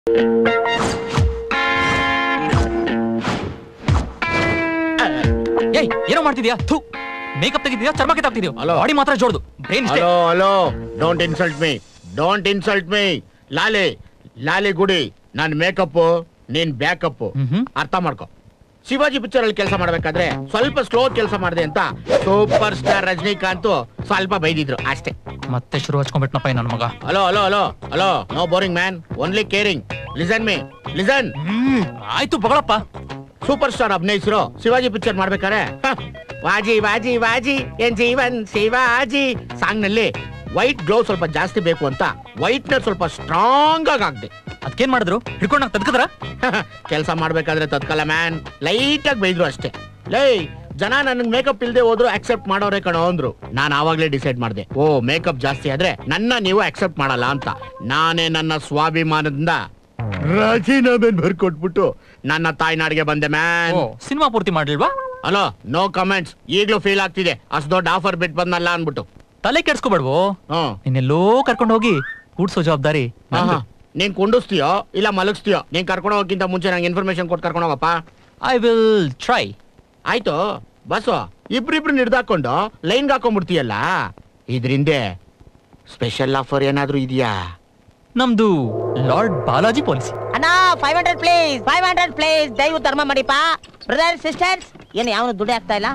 ಏಯ್ ಏನೋ ಮಾಡ್ತಿದ್ಯಾ ಥೂ ಮೇಕಪ್ ತೆಗಿದ್ಯಾ ಚರ್ಮ ಕಿತ್ತಾಗ್ತಿದ್ಯೋ Hello. ಬಾಡಿ ಮಾತ್ರ ಜೋಡ್ದು ಬ್ರೈನ್ ಇಷ್ಟೇ hello hello don't insult me don't insult me ಲಾಲಿ ಲಾಲಿ ಗುಡಿ ನನ್ ಮೇಕಪ್ ನೀನ್ ಬ್ಯಾಕಪ್ ಮ್ಹ್ಮ್. ಅರ್ಥ ಮಾಡ್ಕೊ ಶಿವಾಜಿ ಪಿಕ್ಚರ್ ಅಲ್ಲಿ ಕೆಲಸ ಮಾಡ್ಬೇಕಾದ್ರೆ ಸ್ವಲ್ಪ ಸ್ಲೋ ಕೆಲಸ ಮಾಡಿದೆ ಅಂತ ಸೂಪರ್ ಸ್ಟಾರ್ ರಜನಿಕಾಂತ್ ಸ್ವಲ್ಪ ಬೈದಿದ್ರು ಅಷ್ಟೇ ಮತ್ತೆ ಶುರು ಹಚ್ಕೊಂಡ್ಬಿಟ್ನಪ್ಪ ಈ ನನ್ ಮಗ hello hello hello hello no boring man only caring listen me listen hmm ಆಯ್ತು ಬಗಳಪ್ಪ ಸೂಪರ್ ಸ್ಟಾರ್ ಅಭಿನಯಿಸಿರೋ ಶಿವಾಜಿ ಪಿಕ್ಚರ್ ಮಾಡ್ಬೇಕಾರೆ ಹ, ವಾಜಿ ವಾಜಿ ವಾಜಿ ಏನ್ ಜೀವನ್ ಶಿವಾಜಿ ಸಾಂಗ್ ನಲ್ಲಿ ವೈಟ್ ಗ್ಲೋ ಸ್ವಲ್ಪ ಜಾಸ್ತಿ ಬೇಕು ಅಂತ ವೈಟ್ನರ್ ಸ್ವಲ್ಪ ಸ್ಟ್ರಾಂಗ್ ಆಗಿ ಹಾಕ್ದೆ ಅದಕ್ಕೇನ್ ಮಾಡಿದ್ರು ಹಿಡ್ಕೊಂಡ್ ನಂಗೆ ತದ್ಕದ್ರ ಕೆಲಸ ಮಾಡ್ಬೇಕಾದ್ರೆ ತತ್ಕಲ್ಲ ಮ್ಯಾನ್ ಲೈಟ್ ಆಗಿ ಬೈದ್ರು ಅಷ್ಟೇ ಲೈ ಜನ ನನ್ ಮೇಕಪ್ ಇಲ್ದೆ ಹೋದ್ರು ಅಕ್ಸೆಪ್ಟ್ ಮಾಡೋರೆ ಕಣೋ ಅಂದ್ರು ನಾನು ಆವಾಗ್ಲೇ ಡಿಸೈಡ್ ಮಾಡಿದೆ ಓ ಮೇಕಪ್ ಜಾಸ್ತಿ ಆದ್ರೆ ನನ್ನ ನೀವು ಅಕ್ಸೆಪ್ಟ್ ಮಾಡಲ್ಲ ಅಂತ ನಾನೇ ನನ್ನ ಸ್ವಾಭಿಮಾನದಿಂದ ರಾಜೀನಾಮೆನ್ ಬರ್ಕೊಟ್ಬಿಟ್ಟು ನನ್ನ ತಾಯ್ನಾಡಿಗೆ ಬಂದೆ ಮ್ಯಾನ್ ಓ ಸಿನಿಮಾ ಪೂರ್ತಿ ಮಾಡ್ಲಿಲ್ವಾ ಹಲೋ ನೋ ಕಮೆಂಟ್ಸ್ ಈಗ್ಲೂ ಫೀಲ್ ಆಗ್ತಿದೆ ಅಷ್ಟ್ ದೊಡ್ಡ ಆಫರ್ ಬಿಟ್ಟು ಬಂದಲ್ಲ ಅನ್ಬಿಟ್ಟು ತಲೆ ಕೆಡ್ಸ್ಕೊಬೇಡ್ವೋ ಹ್ಮ್ ನಿನ್ನೆಲ್ಲೋ ಕರ್ಕೊಂಡು ಹೋಗಿ ಕೂಡ್ಸೋ ಜವಾಬ್ದಾರಿ ಆಹಾ. ನೀನ್ ಕುಂಡಿಸ್ತೀಯೋ ಇಲ್ಲ ಮಲಗಿಸ್ತೀಯೋ ನೀನ್ ಕರ್ಕೊಂಡು ಹೋಗಕ್ಕಿಂತ ಮುಂಚೆ ನಂಗೆ ಇನ್ಫಾರ್ಮೇಶನ್ ಕೊಟ್ಟು ಕರ್ಕೊಂಡು ಹೋಗಪ್ಪ ಐ ವಿಲ್ ಟ್ರೈ ಆಯ್ತು ಬಸ್ಸು ಇಬ್ರಿಬ್ರು ಹಿಡ್ದಾಕೊಂಡು ಲೈನ್ಗೆ ಹಾಕೊಂಡ್ಬಿಡ್ತೀಯಲ್ಲ ಇದ್ರಿಂದೆ ಸ್ಪೆಷಲ್ ಆಫರ್ ಏನಾದ್ರೂ ಇದೆಯಾ ನಮ್ದು ಲಾರ್ಡ್ ಬಾಲಾಜಿ ಪಾಲಿಸಿ ಅಣ್ಣ five hundred please five hundred please ದಯವು ಧರ್ಮ ಮಾಡಿಪ್ಪ ಬ್ರದರ್ ಸಿಸ್ಟರ್ಸ್ ಏನು ಯಾವನು ದುಡ್ಡು ಆಗ್ತಾ ಇಲ್ಲ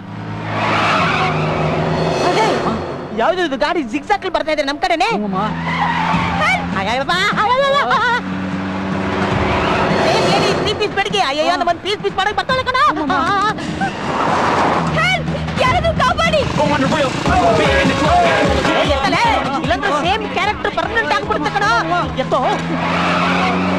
ಯಾವ್ದು ಇದು ಗಾಡಿ ಜಿಗ್ಸಾಕ್ಲಿ ಬರ್ತಾ ಇದೆ ನಮ್ ಕಡೆನೆ ಪೀಸ್ ಬೆಳಗ್ಗೆ ಅಯ್ಯೋ ನಮ್ಮ ಪೀಸ್ ಪೀಸ್ ಮಾಡಕ್ ಬರ್ತಾಳೆ ಕಣ ಯಾರದು ಕಾಪಾಡಿ ಇಲ್ಲಂದ್ರೆ ಸೇಮ್ ಕ್ಯಾರೆಕ್ಟರ್ ಪರ್ಮನೆಂಟ್ ಆಗ್ಬಿಡುತ್ತೆ ಕಣ ಎತ್ತೋ